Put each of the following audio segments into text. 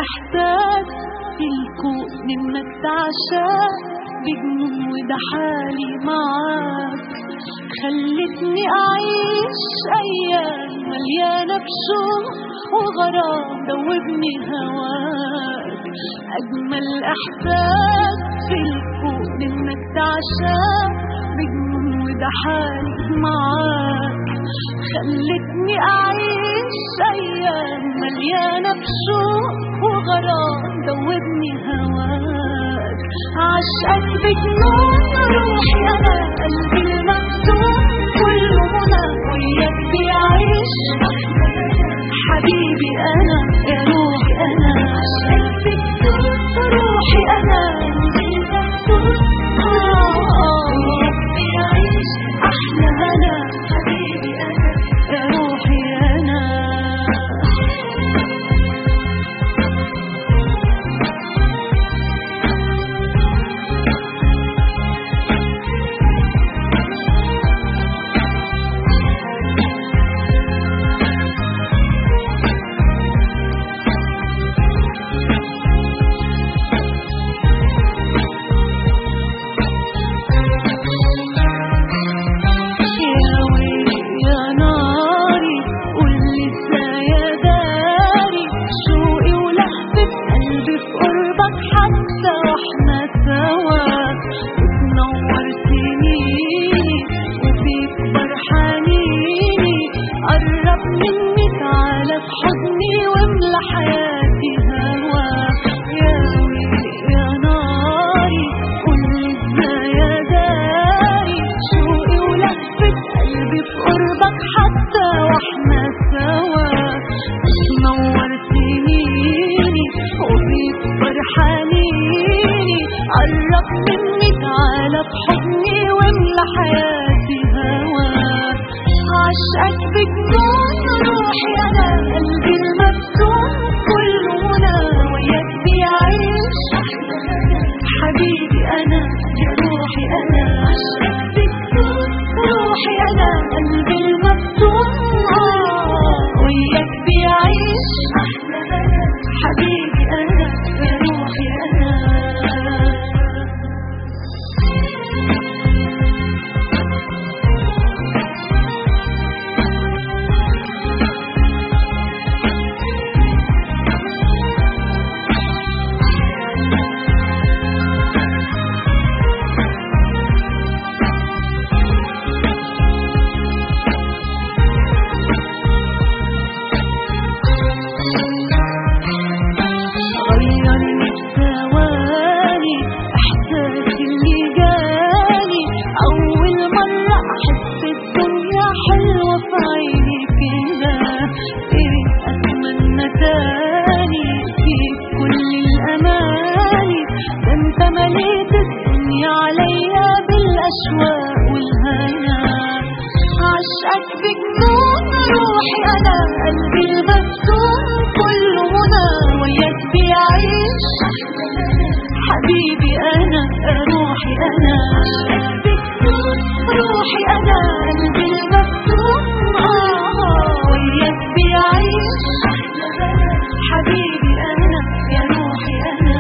الإحساس في الكون إنك تعشق بجنون وده حالي معاك خلتني أعيش أيام مليانة بشوق وغرام دوبني هواك أجمل إحساس في الكون إنك تعشق بجنون وده حالي معاك خلتني أعيش أيام مليانة بشوق وغرام دوبني هواك عشقك بجنون روحي أنا قلبي المفتون كله منى وياك بيعيش حبيبي أنا يا روحي أنا عشقك بجنون روحي أنا قلبي المفتون وياك بيعيش أحلى هنا حبيبي أنا يا روحي أنا يا ويلي يا ناري قولي ازاي يا داري شوقي ولهفة قلبي في قربك حتى واحنا سوا بتنور سنيني وبيكبر حنيني قرب مني تعالى في حضني واملى حياتي هوا يا ويلي يا ناري قولي ازاي يا داري شوقي ولهفة قلبي في قربك حتى واحنا سوا بتنور سنيني وبيكبر حنيني قرب مني تعالى في حضني واملى حياتي هواك عشقك بجنون روحي انا قلبي المفتون كله منى وياك بيعيش حبيبي انا يا روحي انا عشقك بجنون روحي انا قلبي المفتون آه، وياك بيعيش حبيبي انا يا روحي انا غيرني بثواني احساسي اللي جاني اول مرة احس الدنيا حلوة في عيني كده ايه اتمنى تاني فيك كل الاماني ده انت مليت الدنيا عليا بالاشواق والهنا عشقك بجنون روحي انا قلبي المفتون كله منى وياك بيعيش حبيبي انا روحي انا عشقك بجنون روحي انا قلبي المفتون آه وياك بيعيش حبيبي انا يا روحي انا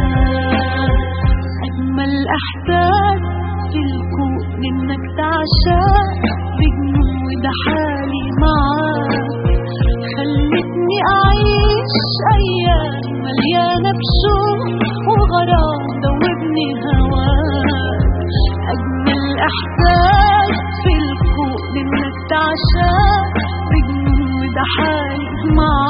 أجمل إحساس في الكون إنك تعشق بجنون وده حالي معاك خلتني أعيش أيام مليانة بشوق وغرام دوبني هواك أجمل إحساس في الكون إنك تعشق بجنون وده حالي معاك